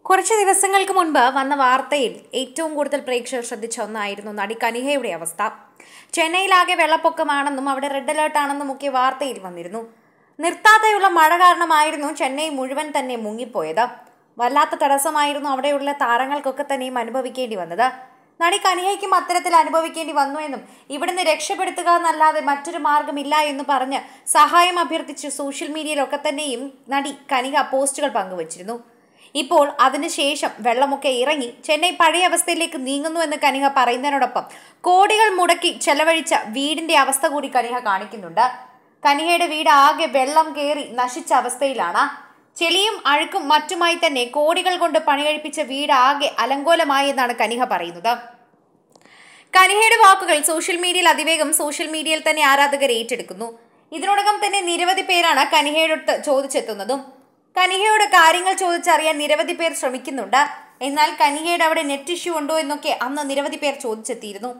കുറച്ച് ദിവസങ്ങൾക്ക് മുൻപ് വന്ന വാർത്തയിൽ ഏറ്റവും കൂടുതൽ പ്രേക്ഷകർ ശ്രദ്ധിച്ച ഒന്നായിരുന്നു നടി കനിഹയുടെ അവസ്ഥ ചെന്നൈയിലാകെ വെള്ളപ്പൊക്കമാണെന്നും അവിടെ റെഡ് അലേർട്ട് ആണെന്നും ഒക്കെ വാർത്തയിൽ വന്നിരുന്നു നിർത്താതെയുള്ള മഴ കാരണമായിരുന്നു ചെന്നൈ മുഴുവൻ തന്നെ മുങ്ങിപ്പോയത് വല്ലാത്ത തടസ്സമായിരുന്നു അവിടെയുള്ള താരങ്ങൾക്കൊക്കെ തന്നെയും അനുഭവിക്കേണ്ടി വന്നത് നടി കനിഹയ്ക്കും അത്തരത്തിൽ അനുഭവിക്കേണ്ടി വന്നു എന്നും ഇവിടുന്ന് രക്ഷപ്പെടുത്തുക എന്നല്ലാതെ മറ്റൊരു മാർഗമില്ല എന്ന് പറഞ്ഞ് സഹായം അഭ്യർത്ഥിച്ച് സോഷ്യൽ മീഡിയയിലൊക്കെ തന്നെയും നടി കനിഹ പോസ്റ്റുകൾ പങ്കുവച്ചിരുന്നു ഇപ്പോൾ അതിനുശേഷം വെള്ളമൊക്കെ ഇറങ്ങി ചെന്നൈ പഴയ അവസ്ഥയിലേക്ക് നീങ്ങുന്നു എന്ന് കനിഹ പറയുന്നതിനോടൊപ്പം കോടികൾ മുടക്കി ചെലവഴിച്ച വീടിന്റെ അവസ്ഥ കൂടി കനിഹ കാണിക്കുന്നുണ്ട് കനിഹയുടെ വീട് ആകെ വെള്ളം കയറി നശിച്ച അവസ്ഥയിലാണ് ചെളിയും അഴുക്കും മറ്റുമായി തന്നെ കോടികൾ കൊണ്ട് പണികഴിപ്പിച്ച വീട് ആകെ അലങ്കോലമായി എന്നാണ് കനിഹ പറയുന്നത് കനിഹയുടെ വാക്കുകൾ സോഷ്യൽ മീഡിയയിൽ അതിവേഗം സോഷ്യൽ മീഡിയയിൽ തന്നെ ആരാധകർ ഏറ്റെടുക്കുന്നു ഇതിനോടകം തന്നെ നിരവധി പേരാണ് കനിഹയുടെ അടുത്ത് ചോദിച്ചെത്തുന്നതും കനിഹയോട് കാര്യങ്ങൾ ചോദിച്ചറിയാൻ നിരവധി പേർ ശ്രമിക്കുന്നുണ്ട് എന്നാൽ കനിഹയുടെ അവിടെ നെറ്റ് ഇഷ്യൂ ഉണ്ടോ എന്നൊക്കെ അന്ന് നിരവധി പേർ ചോദിച്ചെത്തിയിരുന്നു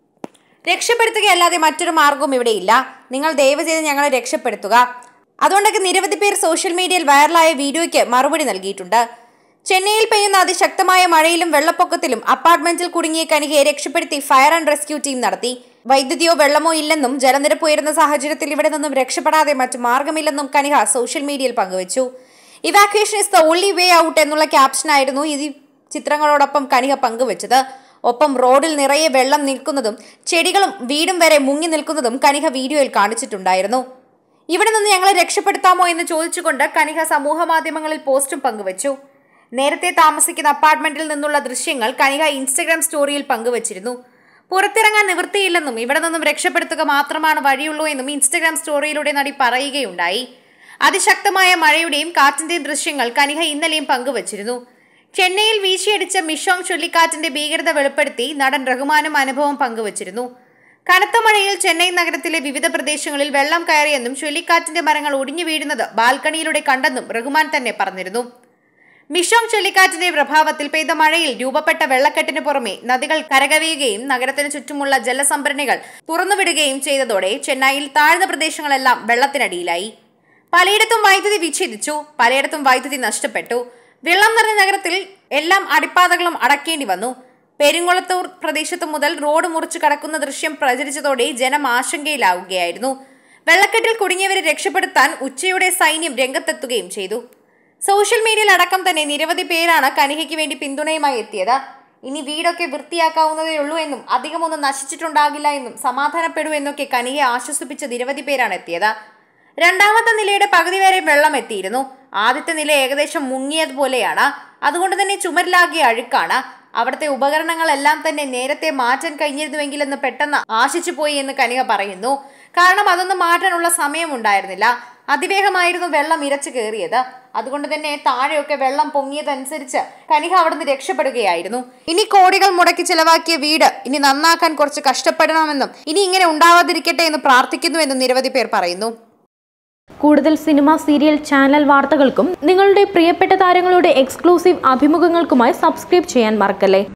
രക്ഷപ്പെടുത്തുകയല്ലാതെ മറ്റൊരു മാർഗവും ഇവിടെയില്ല നിങ്ങൾ ദയവ് ചെയ്ത് ഞങ്ങളെ രക്ഷപ്പെടുത്തുക അതുകൊണ്ടൊക്കെ നിരവധി പേർ സോഷ്യൽ മീഡിയയിൽ വൈറലായ വീഡിയോയ്ക്ക് മറുപടി നൽകിയിട്ടുണ്ട് ചെന്നൈയിൽ പെയ്യുന്ന അതിശക്തമായ മഴയിലും വെള്ളപ്പൊക്കത്തിലും അപ്പാർട്ട്മെന്റിൽ കുടുങ്ങിയ കനികയെ രക്ഷപ്പെടുത്തി ഫയർ ആൻഡ് റെസ്ക്യൂ ടീം നടത്തി വൈദ്യുതിയോ വെള്ളമോ ഇല്ലെന്നും ജലനിരപ്പ് ഉയരുന്ന സാഹചര്യത്തിൽ ഇവിടെ നിന്നും രക്ഷപ്പെടാതെ മറ്റു മാർഗമില്ലെന്നും കനിഹ സോഷ്യൽ മീഡിയയിൽ പങ്കുവച്ചു evacuation is the only way out എന്നുള്ള ക്യാപ്ഷനായിരുന്നു ഈ ചിത്രങ്ങളോടൊപ്പം കനിഹ പങ്കുവച്ചത് ഒപ്പം റോഡിൽ നിറയെ വെള്ളം നിൽക്കുന്നതും ചെടികളും വീടും വരെ മുങ്ങി നിൽക്കുന്നതും കനിഹ വീഡിയോയിൽ കാണിച്ചിട്ടുണ്ടായിരുന്നു ഇവിടെ നിന്ന് ഞങ്ങളെ രക്ഷപ്പെടുത്താമോ എന്ന് ചോദിച്ചുകൊണ്ട് കനിഹ സമൂഹ മാധ്യമങ്ങളിൽ പോസ്റ്റും പങ്കുവച്ചു നേരത്തെ താമസിക്കുന്ന അപ്പാർട്ട്മെന്റിൽ നിന്നുള്ള ദൃശ്യങ്ങൾ കനിഹ ഇൻസ്റ്റഗ്രാം സ്റ്റോറിയിൽ പങ്കുവച്ചിരുന്നു പുറത്തിറങ്ങാൻ നിവൃത്തിയില്ലെന്നും ഇവിടെ നിന്നും രക്ഷപ്പെടുത്തുക മാത്രമാണ് വഴിയുള്ളൂ എന്നും ഇൻസ്റ്റഗ്രാം സ്റ്റോറിയിലൂടെ നടി പറയുകയുണ്ടായി അതിശക്തമായ മഴയുടെയും കാറ്റിന്റെയും ദൃശ്യങ്ങൾ കനിഹ ഇന്നലെയും പങ്കുവച്ചിരുന്നു ചെന്നൈയിൽ വീശിയടിച്ച മിഷോങ് ചുഴലിക്കാറ്റിന്റെ ഭീകരത വെളിപ്പെടുത്തി നടൻ റഹ്മാനും അനുഭവം പങ്കുവച്ചിരുന്നു കനത്ത മഴയിൽ ചെന്നൈ നഗരത്തിലെ വിവിധ പ്രദേശങ്ങളിൽ വെള്ളം കയറിയെന്നും ചുഴലിക്കാറ്റിന്റെ മരങ്ങൾ ഒടിഞ്ഞു വീഴുന്നത് ബാൽക്കണിയിലൂടെ കണ്ടെന്നും റഹ്മാൻ തന്നെ പറഞ്ഞിരുന്നു മിഷോങ് ചുഴലിക്കാറ്റിന്റെ പ്രഭാവത്തിൽ പെയ്ത മഴയിൽ രൂപപ്പെട്ട വെള്ളക്കെട്ടിന് പുറമെ നദികൾ കരകവിയുകയും നഗരത്തിന് ചുറ്റുമുള്ള ജലസംഭരണികൾ തുറന്നുവിടുകയും ചെയ്തതോടെ ചെന്നൈയിൽ താഴ്ന്ന പ്രദേശങ്ങളെല്ലാം വെള്ളത്തിനടിയിലായി പലയിടത്തും വൈദ്യുതി വിച്ഛേദിച്ചു പലയിടത്തും വൈദ്യുതി നഷ്ടപ്പെട്ടു വെള്ളം നിറഞ്ഞ നഗരത്തിൽ എല്ലാം അടിപ്പാതകളും അടക്കേണ്ടി വന്നു പെരുങ്കുളത്തൂർ പ്രദേശത്തു മുതൽ റോഡ് മുറിച്ചു കടക്കുന്ന ദൃശ്യം പ്രചരിച്ചതോടെ ജനം ആശങ്കയിലാവുകയായിരുന്നു വെള്ളക്കെട്ടിൽ കുടുങ്ങിയവരെ രക്ഷപ്പെടുത്താൻ ഉച്ചയോടെ സൈന്യം രംഗത്തെത്തുകയും ചെയ്തു സോഷ്യൽ മീഡിയയിൽ അടക്കം തന്നെ നിരവധി പേരാണ് കനികയ്ക്ക് വേണ്ടി പിന്തുണയുമായി എത്തിയത് ഇനി വീടൊക്കെ വൃത്തിയാക്കാവുന്നതേ ഉള്ളൂ എന്നും അധികമൊന്നും നശിച്ചിട്ടുണ്ടാകില്ല എന്നും സമാധാനപ്പെടൂ എന്നൊക്കെ കനികയെ ആശ്വസിപ്പിച്ച നിരവധി പേരാണ് എത്തിയത് രണ്ടാമത്തെ നിലയുടെ പകുതി വരെ വെള്ളം എത്തിയിരുന്നു ആദ്യത്തെ നില ഏകദേശം മുങ്ങിയതുപോലെയാണ് അതുകൊണ്ട് തന്നെ ചുമരിലാകിയ അഴുക്കാണ് അവിടുത്തെ ഉപകരണങ്ങളെല്ലാം തന്നെ നേരത്തെ മാറ്റാൻ കഴിഞ്ഞിരുന്നുവെങ്കിലെന്ന് പെട്ടെന്ന് ആശിച്ചു പോയി എന്ന് കനിക പറയുന്നു കാരണം അതൊന്നും മാറ്റാനുള്ള സമയമുണ്ടായിരുന്നില്ല അതിവേഗമായിരുന്നു വെള്ളം ഇരച്ചു കയറിയത് അതുകൊണ്ട് തന്നെ താഴെയൊക്കെ വെള്ളം പൊങ്ങിയതനുസരിച്ച് കനിക അവിടുന്ന് രക്ഷപ്പെടുകയായിരുന്നു ഇനി കോടികൾ മുടക്കി ചെലവാക്കിയ വീട് ഇനി നന്നാക്കാൻ കുറച്ച് കഷ്ടപ്പെടണമെന്നും ഇനി ഇങ്ങനെ ഉണ്ടാവാതിരിക്കട്ടെ എന്ന് പ്രാർത്ഥിക്കുന്നുവെന്നും നിരവധി പേർ പറയുന്നു കൂടുതൽ സിനിമ സീരിയൽ ചാനൽ വാർത്തകൾക്കും നിങ്ങളുടെ പ്രിയപ്പെട്ട താരങ്ങളുടെ എക്സ്ക്ലൂസീവ് അഭിമുഖങ്ങൾക്കുമായി സബ്സ്ക്രൈബ് ചെയ്യാൻ മറക്കല്ലേ